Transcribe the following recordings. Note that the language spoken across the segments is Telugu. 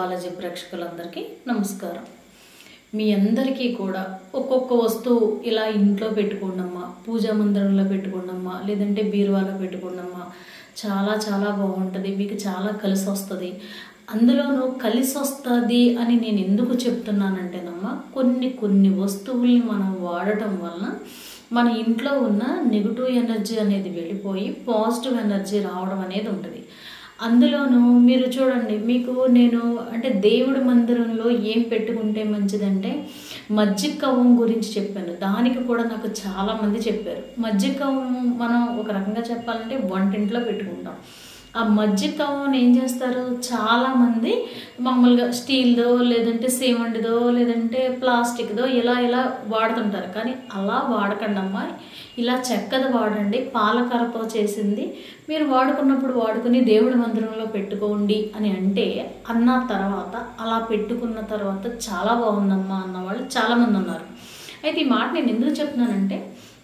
బాలాజీ ప్రేక్షకులందరికీ నమస్కారం మీ అందరికీ కూడా ఒక్కొక్క వస్తువు ఇలా ఇంట్లో పెట్టుకోండమ్మా పూజా మందిరంలో పెట్టుకోండమ్మా లేదంటే బీరువాలో పెట్టుకోండమ్మా చాలా చాలా బాగుంటుంది మీకు చాలా కలిసి వస్తుంది అందులోనూ కలిసి వస్తుంది అని నేను ఎందుకు చెప్తున్నానంటేనమ్మా కొన్ని కొన్ని వస్తువుల్ని మనం వాడటం వలన మన ఇంట్లో ఉన్న నెగిటివ్ ఎనర్జీ అనేది వెళ్ళిపోయి పాజిటివ్ ఎనర్జీ రావడం అనేది ఉంటుంది అందులోనూ మీరు చూడండి మీకు నేను అంటే దేవుడి మందిరంలో ఏం పెట్టుకుంటే మంచిదంటే మజ్జిగ కవ్వం గురించి చెప్పాను దానికి కూడా నాకు చాలామంది చెప్పారు మజ్జిగ కవ్వం మనం ఒక రకంగా చెప్పాలంటే వంటింట్లో పెట్టుకుంటాం ఆ మజ్జిగ కవ్వను ఏం చేస్తారు చాలామంది మామూలుగా స్టీల్దో లేదంటే సేమండిదో లేదంటే ప్లాస్టిక్దో ఇలా ఇలా వాడుతుంటారు కానీ అలా వాడకండి అమ్మా ఇలా చెక్కది వాడండి పాలకరతో చేసింది మీరు వాడుకున్నప్పుడు వాడుకుని దేవుడి మందిరంలో పెట్టుకోండి అని అంటే అన్న తర్వాత అలా పెట్టుకున్న తర్వాత చాలా బాగుందమ్మా అన్న వాళ్ళు చాలామంది ఉన్నారు అయితే ఈ మాట నేను ఎందుకు చెప్తున్నానంటే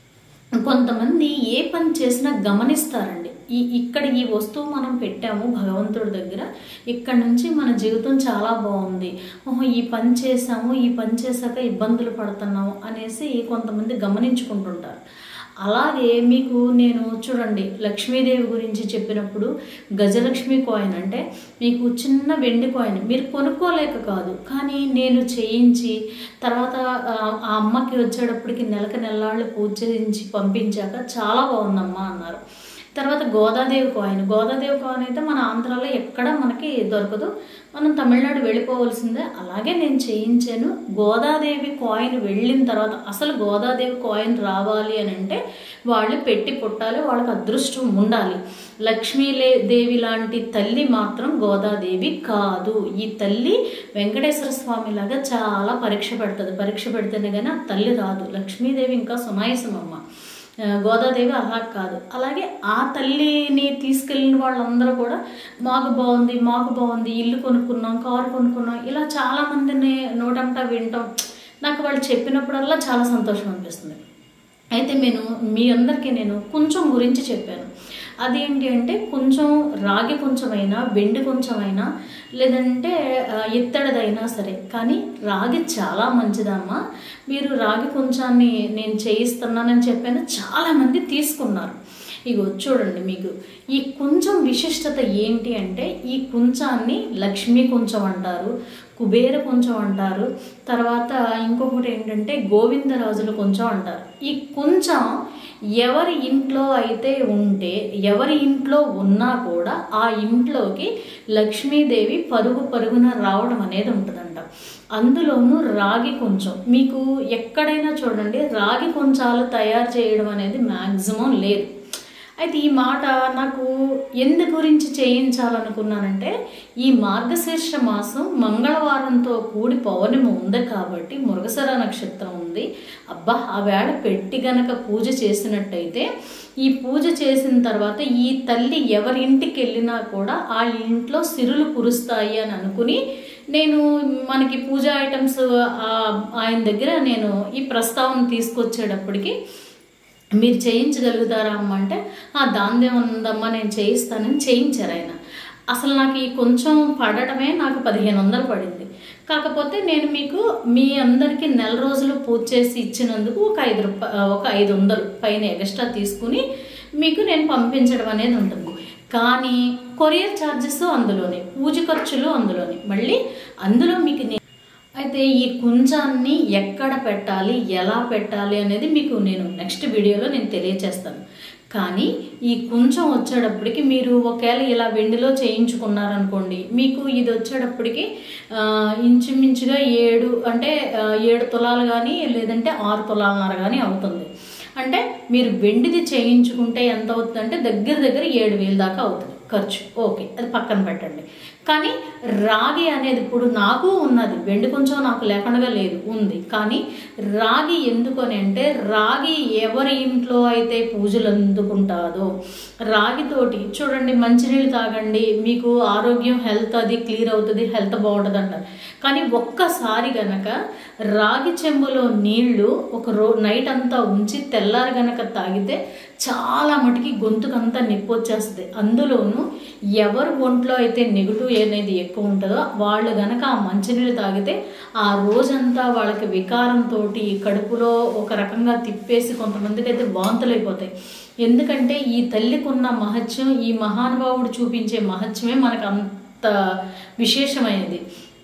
కొంతమంది ఏ పని చేసినా గమనిస్తారండి ఈ ఇక్కడ ఈ వస్తువు మనం పెట్టాము భగవంతుడి దగ్గర ఇక్కడ నుంచి మన జీవితం చాలా బాగుంది ఓహో ఈ పని చేసాము ఈ పని చేశాక ఇబ్బందులు పడుతున్నాము అనేసి కొంతమంది గమనించుకుంటుంటారు అలాగే మీకు నేను చూడండి లక్ష్మీదేవి గురించి చెప్పినప్పుడు గజలక్ష్మి కాయిన్ అంటే మీకు చిన్న వెండి కాయిన్ మీరు కొనుక్కోలేక కాదు కానీ నేను చేయించి తర్వాత ఆ అమ్మకి వచ్చేటప్పటికి నెలకు నెల్లాళ్ళు పూజ చేయించి పంపించాక చాలా బాగుందమ్మా అన్నారు తర్వాత గోదాదేవి కాయిన్ గోదాదేవి కాయిన్ అయితే మన ఆంధ్రాలో ఎక్కడ మనకి దొరకదు మనం తమిళనాడు వెళ్ళిపోవలసిందే అలాగే నేను చేయించాను గోదాదేవి కాయిన్ వెళ్ళిన తర్వాత అసలు గోదాదేవి కాయిన్ రావాలి అని అంటే వాళ్ళు పెట్టి పుట్టాలి వాళ్ళకి అదృష్టం ఉండాలి లక్ష్మీలే దేవి లాంటి తల్లి మాత్రం గోదాదేవి కాదు ఈ తల్లి వెంకటేశ్వర స్వామి లాగా చాలా పరీక్ష పెడుతుంది పరీక్ష పెడితేనే కానీ ఆ తల్లి రాదు లక్ష్మీదేవి ఇంకా సునాయసం అమ్మ గోదాదేవి అలా కాదు అలాగే ఆ తల్లిని తీసుకెళ్ళిన వాళ్ళందరూ కూడా మాకు బాగుంది మాకు బాగుంది ఇల్లు కొనుక్కున్నాం కారు కొనుక్కున్నాం ఇలా చాలామందిని నోటంటా వింటాం నాకు వాళ్ళు చెప్పినప్పుడల్లా చాలా సంతోషం అనిపిస్తుంది అయితే నేను మీ అందరికీ నేను కొంచెం గురించి చెప్పాను అదేంటి అంటే కొంచెం రాగి కొంచెమైనా వెండి కొంచెమైనా లేదంటే ఇత్తడిదైనా సరే కానీ రాగి చాలా మంచిదమ్మా మీరు రాగి కొంచాన్ని నేను చేయిస్తున్నానని చెప్పాను చాలామంది తీసుకున్నారు ఇగో చూడండి మీకు ఈ కొంచెం విశిష్టత ఏంటి అంటే ఈ కుంచాన్ని లక్ష్మీ కొంచెం అంటారు కుబేర కొంచెం అంటారు తర్వాత ఇంకొకటి ఏంటంటే గోవిందరాజుల కొంచెం అంటారు ఈ కొంచెం ఎవరి ఇంట్లో అయితే ఉంటే ఎవరి ఇంట్లో ఉన్నా కూడా ఆ ఇంట్లోకి లక్ష్మీదేవి పరుగు పరుగున రావడం అనేది ఉంటుందంట అందులోనూ రాగి కొంచెం మీకు ఎక్కడైనా చూడండి రాగి కొంచాలు తయారు చేయడం అనేది మ్యాక్సిమం లేదు అయితే ఈ మాట నాకు ఎందు గురించి చేయించాలనుకున్నానంటే ఈ మార్గశీర్ష మాసం మంగళవారంతో కూడి పౌర్ణమి ఉంది కాబట్టి మృగశర నక్షత్రం ఉంది అబ్బా ఆ వేళ పెట్టి గనక పూజ చేసినట్టయితే ఈ పూజ చేసిన తర్వాత ఈ తల్లి ఎవరింటికి వెళ్ళినా కూడా ఆ ఇంట్లో సిరులు కురుస్తాయి అని అనుకుని నేను మనకి పూజ ఐటమ్స్ ఆయన దగ్గర నేను ఈ ప్రస్తావన తీసుకొచ్చేటప్పటికి మీరు చేయించగలుగుతారా అమ్మ అంటే దాందే ఉందమ్మా నేను చేయిస్తానని చేయించారు ఆయన అసలు నాకు ఈ కొంచెం పడటమే నాకు పదిహేను వందలు పడింది కాకపోతే నేను మీకు మీ అందరికీ నెల రోజులు పూజ చేసి ఇచ్చినందుకు ఒక ఐదు రూపా ఒక ఐదు వందలు పైన ఎక్స్ట్రా తీసుకుని మీకు నేను పంపించడం అనేది ఉంటుంది కానీ కొరియర్ ఛార్జెస్ అందులోనే పూజ ఖర్చులు అందులోనే మళ్ళీ అందులో మీకు అయితే ఈ కుంచాన్ని ఎక్కడ పెట్టాలి ఎలా పెట్టాలి అనేది మీకు నేను నెక్స్ట్ వీడియోలో నేను తెలియచేస్తాను కానీ ఈ కుంచం వచ్చేటప్పటికి మీరు ఒకవేళ ఇలా వెండిలో చేయించుకున్నారనుకోండి మీకు ఇది వచ్చేటప్పటికి ఇంచుమించుగా ఏడు అంటే ఏడు తులాలు కానీ లేదంటే ఆరు తులాలన్నర కానీ అవుతుంది అంటే మీరు వెండిది చేయించుకుంటే ఎంత అవుతుంది అంటే దగ్గర దగ్గర ఏడు వేలు దాకా అవుతుంది ఖర్చు ఓకే అది పక్కన పెట్టండి కానీ రాగి అనేది ఇప్పుడు నాకు ఉన్నది వెండి కొంచెం నాకు లేకుండా లేదు ఉంది కానీ రాగి ఎందుకని అంటే రాగి ఎవరి ఇంట్లో అయితే పూజలు అందుకుంటాదో రాగితోటి చూడండి మంచినీళ్ళు తాగండి మీకు ఆరోగ్యం హెల్త్ అది క్లియర్ అవుతుంది హెల్త్ బాగుంటుంది అంటారు కానీ ఒక్కసారి గనక రాగి చెంబులో నీళ్లు ఒక రో నైట్ అంతా ఉంచి తెల్లారి గనక గనక తాగితే చాలా మటుకి గొంతుకంతా నొప్పి వచ్చేస్తుంది అందులోనూ ఎవరు ఒంట్లో అయితే నెగిటివ్ అనేది ఎక్కువ ఉంటుందో వాళ్ళు గనక ఆ మంచినీళ్ళు తాగితే ఆ రోజంతా వాళ్ళకి వికారంతో కడుపులో ఒక రకంగా తిప్పేసి కొంతమందికి అయితే వాంతులు అయిపోతాయి ఎందుకంటే ఈ తల్లికి ఉన్న మహత్యం ఈ మహానుభావుడు చూపించే మహత్యమే మనకు అంత విశేషమైనది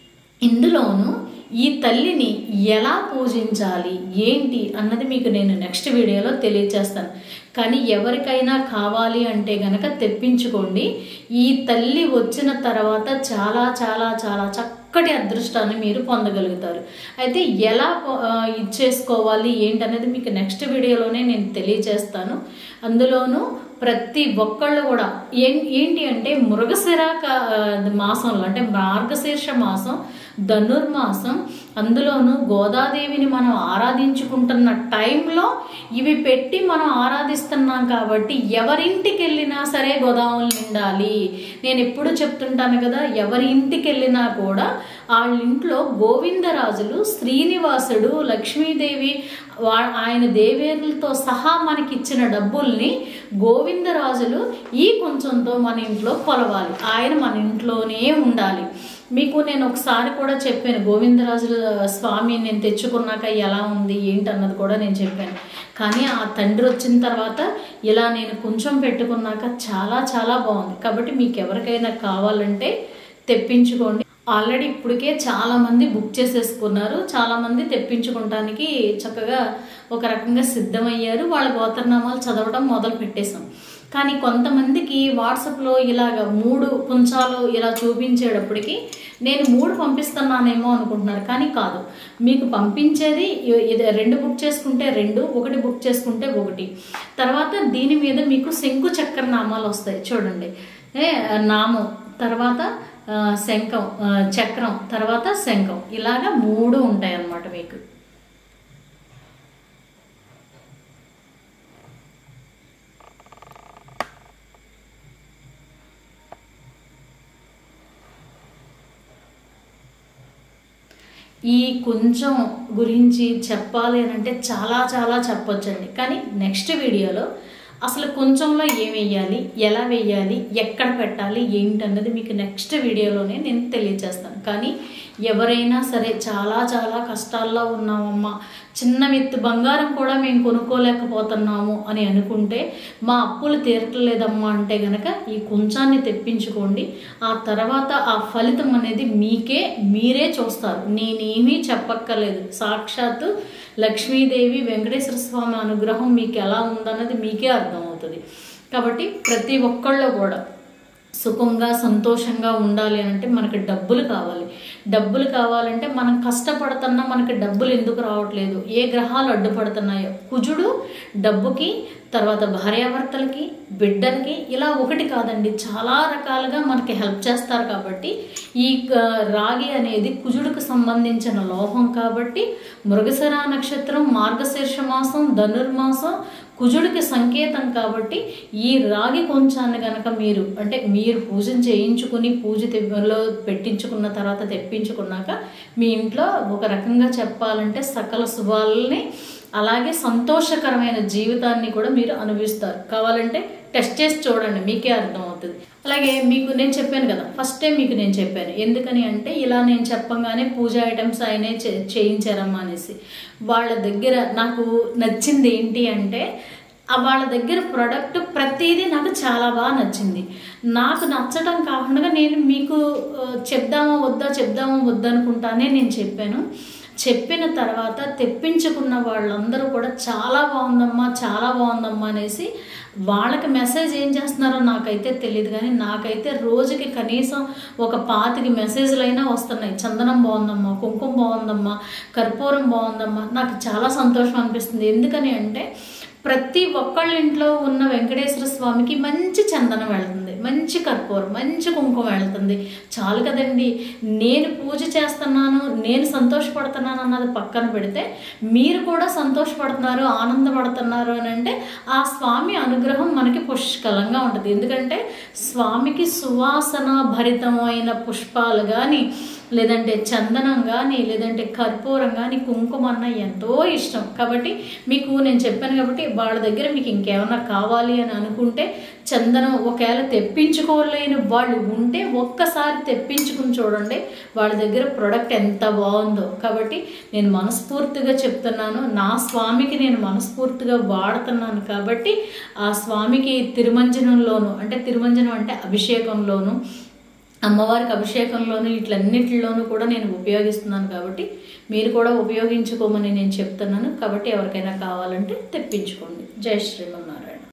ఇందులోనూ ఈ తల్లిని ఎలా పూజించాలి ఏంటి అన్నది మీకు నేను నెక్స్ట్ వీడియోలో తెలియచేస్తాను కానీ ఎవరికైనా కావాలి అంటే గనక తెప్పించుకోండి ఈ తల్లి వచ్చిన తర్వాత చాలా చాలా చాలా చక్కటి అదృష్టాన్ని మీరు పొందగలుగుతారు అయితే ఎలా పొ- ఆ, ఇచ్చేసుకోవాలి ఏంటనేది మీకు నెక్స్ట్ వీడియోలోనే నేను తెలియజేస్తాను అందులోనూ ప్రతి ఒక్కళ్ళు కూడా ఏం ఏంటి అంటే మృగశిర క- ఆ, మాసంలో అంటే మార్గశీర్ష మాసం ధనుర్మాసం అందులోనూ గోదాదేవిని మనం ఆరాధించుకుంటున్న టైంలో ఇవి పెట్టి మనం ఆరాధిస్తున్నాం కాబట్టి ఎవరింటికి వెళ్ళినా సరే గోదాములు నిండాలి నేను ఎప్పుడు చెప్తుంటాను కదా ఎవరి ఇంటికి వెళ్ళినా కూడా వాళ్ళ ఇంట్లో గోవిందరాజులు శ్రీనివాసుడు లక్ష్మీదేవి వా- ఆయన దేవేరులతో సహా మనకి ఇచ్చిన డబ్బుల్ని గోవిందరాజులు ఈ కొంచెంతో మన ఇంట్లో కొలవాలి ఆయన మన ఇంట్లోనే ఉండాలి మీకు నేను ఒకసారి కూడా చెప్పాను గోవిందరాజుల స్వామి నేను తెచ్చుకున్నాక ఎలా ఉంది ఏంటి అన్నది కూడా నేను చెప్పాను కానీ ఆ తండ్రి వచ్చిన తర్వాత ఇలా నేను కొంచెం పెట్టుకున్నాక చాలా చాలా బాగుంది కాబట్టి మీకు ఎవరికైనా కావాలంటే తెప్పించుకోండి ఆల్రెడీ ఇప్పటికే చాలా మంది బుక్ చేసేసుకున్నారు చాలా మంది తెప్పించుకోవటానికి చక్కగా ఒక రకంగా సిద్ధమయ్యారు వాళ్ళ గోత్రనామాలు చదవడం మొదలు పెట్టేశాం కానీ కొంతమందికి వాట్సాప్లో ఇలాగ మూడు పుంచాలు ఇలా చూపించేటప్పటికి నేను మూడు పంపిస్తున్నానేమో అనుకుంటున్నారు కానీ కాదు మీకు పంపించేది ఇ- ఇది రెండు బుక్ చేసుకుంటే రెండు ఒకటి బుక్ చేసుకుంటే ఒకటి తర్వాత దీని మీద మీకు శంకు చక్ర నామాలు వస్తాయి చూడండి ఏ నామం తర్వాత ఆ, శంఖం ఆ, చక్రం తర్వాత శంఖం ఇలాగా మూడు ఉంటాయి అన్నమాట మీకు ఈ కొంచెం గురించి చెప్పాలి అని అంటే చాలా చాలా చెప్పొచ్చండి కానీ నెక్స్ట్ వీడియోలో అసలు కొంచెంలో ఏం వేయాలి ఎలా వేయాలి ఎక్కడ పెట్టాలి ఏంటన్నది మీకు నెక్స్ట్ వీడియోలోనే నేను తెలియజేస్తాను కానీ ఎవరైనా సరే చాలా చాలా కష్టాల్లో ఉన్నామమ్మా చిన్న విత్తు బంగారం కూడా మేము కొనుక్కోలేకపోతున్నాము అని అనుకుంటే మా అప్పులు తీరట్లేదమ్మా అంటే గనక ఈ కొంచాన్ని తెప్పించుకోండి ఆ తర్వాత ఆ ఫలితం అనేది మీకే మీరే చూస్తారు నేనేమీ చెప్పక్కర్లేదు సాక్షాత్తు లక్ష్మీదేవి వెంకటేశ్వర స్వామి అనుగ్రహం మీకు ఎలా ఉందన్నది మీకే అర్థమవుతుంది కాబట్టి ప్రతి ఒక్కళ్ళు కూడా సుఖంగా సంతోషంగా ఉండాలి అని అంటే మనకి డబ్బులు కావాలి డబ్బులు కావాలంటే మనం కష్టపడుతున్నా మనకి డబ్బులు ఎందుకు రావట్లేదు ఏ గ్రహాలు అడ్డుపడుతున్నాయో కుజుడు డబ్బుకి తర్వాత భార్యాభర్తలకి బిడ్డలకి ఇలా ఒకటి కాదండి చాలా రకాలుగా మనకి హెల్ప్ చేస్తారు కాబట్టి ఈ ఆ, రాగి అనేది కుజుడికి సంబంధించిన లోహం కాబట్టి మృగశిర నక్షత్రం మార్గశీర్ష మాసం ధనుర్మాసం కుజుడికి సంకేతం కాబట్టి ఈ రాగి కొంచాన్ని గనక మీరు అంటే మీరు పూజను చేయించుకుని పూజ తెలో పెట్టించుకున్న తర్వాత తెప్పించుకున్నాక మీ ఇంట్లో ఒక రకంగా చెప్పాలంటే సకల శుభాలని అలాగే సంతోషకరమైన జీవితాన్ని కూడా మీరు అనుభవిస్తారు కావాలంటే టెస్ట్ చేసి చూడండి మీకే అర్థమవుతుంది అలాగే మీకు నేను చెప్పాను కదా ఫస్ట్ టైం మీకు నేను చెప్పాను ఎందుకని అంటే ఇలా నేను చెప్పంగానే పూజ ఐటమ్స్ ఆయనే చే- చేయించారమ్మా అనేసి వాళ్ళ దగ్గర నాకు నచ్చింది ఏంటి అంటే ఆ వాళ్ళ దగ్గర ప్రోడక్ట్ ప్రతిదీ నాకు చాలా బాగా నచ్చింది నాకు నచ్చడం కాకుండా నేను మీకు ఆ, చెప్దామా వద్దా చెప్దామా వద్దా అనుకుంటానే నేను చెప్పాను చెప్పిన తర్వాత తెప్పించుకున్న వాళ్ళందరూ కూడా చాలా బాగుందమ్మా చాలా బాగుందమ్మా అనేసి వాళ్ళకి మెసేజ్ ఏం చేస్తున్నారో నాకైతే తెలియదు కానీ నాకైతే రోజుకి కనీసం ఒక పాతికి మెసేజ్లు అయినా వస్తున్నాయి చందనం బాగుందమ్మా కుంకుమ బాగుందమ్మా కర్పూరం బాగుందమ్మా నాకు చాలా సంతోషం అనిపిస్తుంది ఎందుకని అంటే ప్రతి ఒక్కళ్ళ ఇంట్లో ఉన్న వెంకటేశ్వర స్వామికి మంచి చందనం వెళ్తుంది మంచి కర్పూరం మంచి కుంకుమ వెళ్తుంది చాలు కదండి నేను పూజ చేస్తున్నాను నేను సంతోషపడుతున్నాను అన్నది పక్కన పెడితే మీరు కూడా సంతోషపడుతున్నారు ఆనందపడుతున్నారు అని అంటే ఆ స్వామి అనుగ్రహం మనకి పుష్కలంగా ఉంటుంది ఎందుకంటే స్వామికి సువాసన భరితమైన పుష్పాలు కానీ లేదంటే చందనం కానీ లేదంటే కర్పూరం కానీ కుంకుమ అన్న ఎంతో ఇష్టం కాబట్టి మీకు నేను చెప్పాను కాబట్టి వాళ్ళ దగ్గర మీకు ఇంకేమన్నా కావాలి అని అనుకుంటే చందనం ఒకవేళ తెప్పించుకోలేని వాళ్ళు ఉంటే ఒక్కసారి తెప్పించుకుని చూడండి వాళ్ళ దగ్గర ప్రొడక్ట్ ఎంత బాగుందో కాబట్టి నేను మనస్ఫూర్తిగా చెప్తున్నాను నా స్వామికి నేను మనస్ఫూర్తిగా వాడుతున్నాను కాబట్టి ఆ స్వామికి తిరుమంజనంలోను అంటే తిరుమంజనం అంటే అభిషేకంలోను అమ్మవారికి అభిషేకంలోను ఇట్లన్నిటిలోనూ కూడా నేను ఉపయోగిస్తున్నాను కాబట్టి మీరు కూడా ఉపయోగించుకోమని నేను చెప్తున్నాను కాబట్టి ఎవరికైనా కావాలంటే తెప్పించుకోండి జై శ్రీమన్